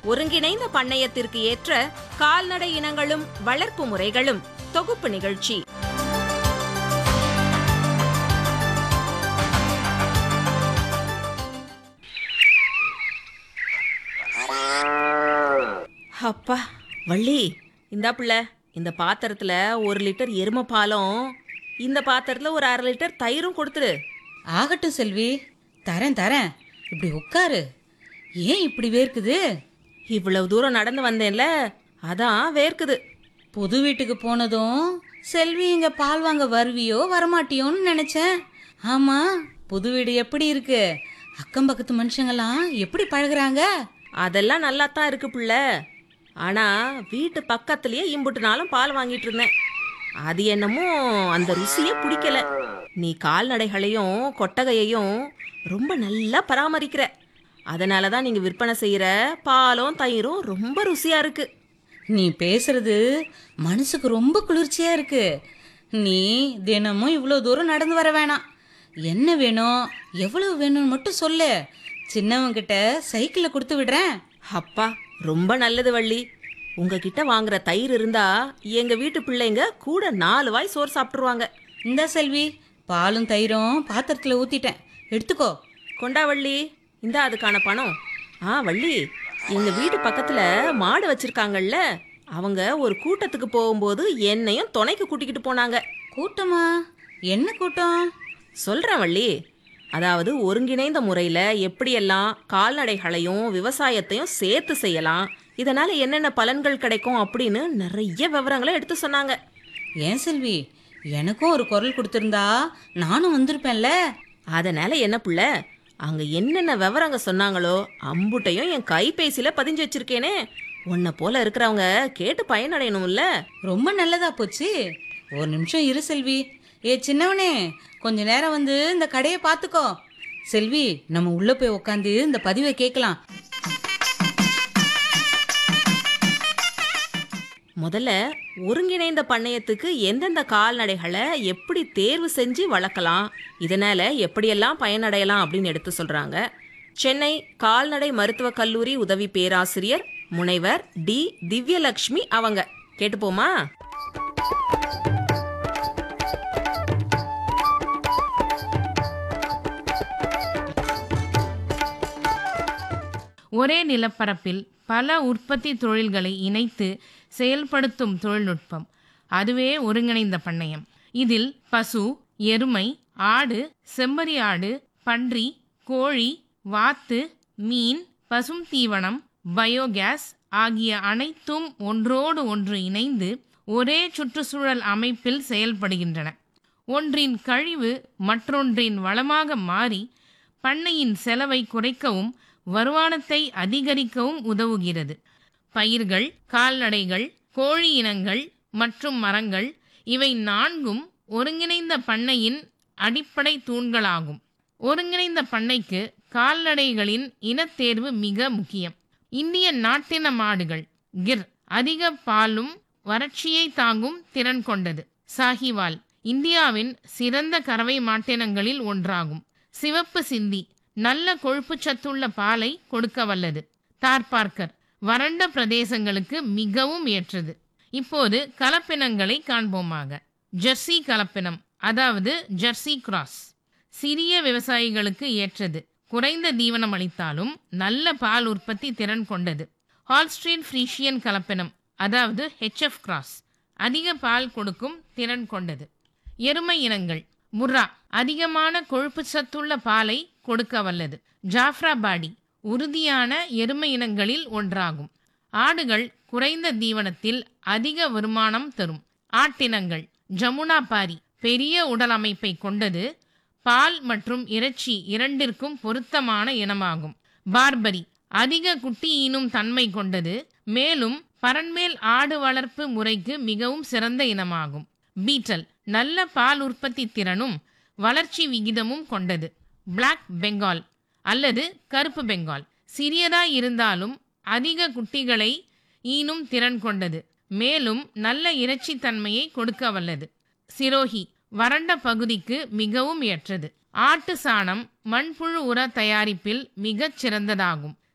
ஒருங்கிணைந்த பண்ணையத்திற்கு ஏற்ற கால்நடை இனங்களும் வளர்ப்பு முறைகளும் தொகுப்பு நிகழ்ச்சி அப்பா வள்ளி இந்தா பிள்ளை இந்த பாத்திரத்துல ஒரு லிட்டர் எருமை பாலும் இந்த பாத்திரத்துல ஒரு அரை லிட்டர் தயிரும் கொடுத்துடு ஆகட்டும் செல்வி தரேன் தரேன் இப்படி உட்காரு ஏன் இப்படி வேர்க்குது இவ்வளவு தூரம் நடந்து வந்தேன்ல அதான் வேர்க்குது புது வீட்டுக்கு போனதும் செல்வி இங்க பால் வாங்க வருவியோ வரமாட்டியோன்னு நினைச்சேன் ஆமா புது வீடு எப்படி இருக்கு அக்கம் பக்கத்து மனுஷங்களாம் எப்படி பழகுறாங்க அதெல்லாம் நல்லா தான் இருக்கு பிள்ளை ஆனா வீட்டு பக்கத்துலயே இம்புட்டு நாளும் பால் வாங்கிட்டு இருந்தேன் அது என்னமோ அந்த ருசியே பிடிக்கல நீ கால்நடைகளையும் கொட்டகையையும் ரொம்ப நல்லா பராமரிக்கிற அதனால தான் நீங்க விற்பனை செய்யற பாலும் தயிரும் ரொம்ப ருசியா இருக்கு நீ பேசுறது மனசுக்கு ரொம்ப குளிர்ச்சியா இருக்கு நீ தினமும் இவ்வளோ தூரம் நடந்து வர வேணாம் என்ன வேணும் எவ்வளவு வேணும்னு மட்டும் சொல்லு சின்னவங்கிட்ட சைக்கிளை கொடுத்து விடுறேன் அப்பா ரொம்ப நல்லது வள்ளி உங்ககிட்ட வாங்குற தயிர் இருந்தா எங்க வீட்டு பிள்ளைங்க கூட நாலு வாய் சோறு சாப்பிட்டுருவாங்க இந்த செல்வி பாலும் தயிரும் பாத்திரத்தில் ஊத்திட்டேன் எடுத்துக்கோ கொண்டா வள்ளி இந்தா அதுக்கான பணம் ஆ வள்ளி எங்க வீட்டு பக்கத்துல மாடு வச்சிருக்காங்கல்ல அவங்க ஒரு கூட்டத்துக்கு போகும்போது என்னையும் துணைக்கு கூட்டிக்கிட்டு போனாங்க கூட்டமா என்ன கூட்டம் சொல்றேன் வள்ளி அதாவது ஒருங்கிணைந்த முறையில் எப்படியெல்லாம் கால்நடைகளையும் விவசாயத்தையும் சேர்த்து செய்யலாம் இதனால என்னென்ன பலன்கள் கிடைக்கும் அப்படின்னு நிறைய விவரங்களை எடுத்து சொன்னாங்க ஏன் செல்வி எனக்கும் ஒரு குரல் கொடுத்துருந்தா நானும் வந்திருப்பேன்ல அதனால என்ன புள்ள அங்க என்னென்ன விவரங்க சொன்னாங்களோ அம்புட்டையும் என் கைபேசியில பதிஞ்சு வச்சிருக்கேனே உன்னை போல இருக்கிறவங்க கேட்டு பயனடையணும்ல ரொம்ப நல்லதா போச்சு ஒரு நிமிஷம் இரு செல்வி ஏ சின்னவனே கொஞ்ச நேரம் வந்து இந்த கடையை பார்த்துக்கோ செல்வி நம்ம உள்ள போய் உட்காந்து இந்த பதிவை கேட்கலாம் முதல்ல ஒருங்கிணைந்த பண்ணையத்துக்கு எந்தெந்த கால்நடைகளை எப்படி தேர்வு செஞ்சு வளர்க்கலாம் இதனால எப்படியெல்லாம் பயனடையலாம் அப்படின்னு எடுத்து சொல்றாங்க சென்னை கால்நடை மருத்துவக் கல்லூரி உதவி பேராசிரியர் முனைவர் டி திவ்யலக்ஷ்மி அவங்க கேட்டுப்போமா ஒரே நிலப்பரப்பில் பல உற்பத்தி தொழில்களை இணைத்து செயல்படுத்தும் தொழில்நுட்பம் அதுவே ஒருங்கிணைந்த பண்ணையம் இதில் பசு எருமை ஆடு செம்மறி ஆடு பன்றி கோழி வாத்து மீன் பசும் தீவனம் பயோகேஸ் ஆகிய அனைத்தும் ஒன்றோடு ஒன்று இணைந்து ஒரே சுற்றுச்சூழல் அமைப்பில் செயல்படுகின்றன ஒன்றின் கழிவு மற்றொன்றின் வளமாக மாறி பண்ணையின் செலவை குறைக்கவும் வருமானத்தை அதிகரிக்கவும் உதவுகிறது பயிர்கள் கால்நடைகள் கோழி இனங்கள் மற்றும் மரங்கள் இவை நான்கும் ஒருங்கிணைந்த பண்ணையின் அடிப்படை தூண்களாகும் ஒருங்கிணைந்த பண்ணைக்கு கால்நடைகளின் இனத்தேர்வு மிக முக்கியம் இந்திய நாட்டின மாடுகள் கிர் அதிக பாலும் வறட்சியை தாங்கும் திறன் கொண்டது சாஹிவால் இந்தியாவின் சிறந்த கறவை மாட்டினங்களில் ஒன்றாகும் சிவப்பு சிந்தி நல்ல கொழுப்புச் சத்துள்ள பாலை கொடுக்க வல்லது தார்பார்க்கர் வறண்ட பிரதேசங்களுக்கு மிகவும் ஏற்றது இப்போது கலப்பினங்களை காண்போமாக ஜெர்சி கலப்பினம் அதாவது ஜெர்சி கிராஸ் சிறிய விவசாயிகளுக்கு ஏற்றது குறைந்த தீவனம் அளித்தாலும் நல்ல பால் உற்பத்தி திறன் கொண்டது ஹால்ஸ்ட்ரீன் ஃப்ரீஷியன் கலப்பினம் அதாவது ஹெச்எஃப் கிராஸ் அதிக பால் கொடுக்கும் திறன் கொண்டது எருமை இனங்கள் முர்ரா அதிகமான கொழுப்பு சத்துள்ள பாலை கொடுக்க வல்லது ஜாஃப்ராபாடி உறுதியான எருமை இனங்களில் ஒன்றாகும் ஆடுகள் குறைந்த தீவனத்தில் அதிக வருமானம் தரும் ஆட்டினங்கள் ஜமுனா பாரி பெரிய உடல் அமைப்பை கொண்டது பால் மற்றும் இறைச்சி இரண்டிற்கும் பொருத்தமான இனமாகும் பார்பரி அதிக குட்டி ஈனும் தன்மை கொண்டது மேலும் பரண்மேல் ஆடு வளர்ப்பு முறைக்கு மிகவும் சிறந்த இனமாகும் பீட்டல் நல்ல பால் உற்பத்தி திறனும் வளர்ச்சி விகிதமும் கொண்டது பிளாக் பெங்கால் அல்லது கருப்பு பெங்கால் சிறியதாய் இருந்தாலும் அதிக குட்டிகளை ஈனும் திறன் கொண்டது மேலும் நல்ல இறைச்சி தன்மையை கொடுக்க வல்லது சிரோஹி வறண்ட பகுதிக்கு மிகவும் ஏற்றது ஆட்டு சாணம் மண்புழு உர தயாரிப்பில் மிகச் சிறந்ததாகும்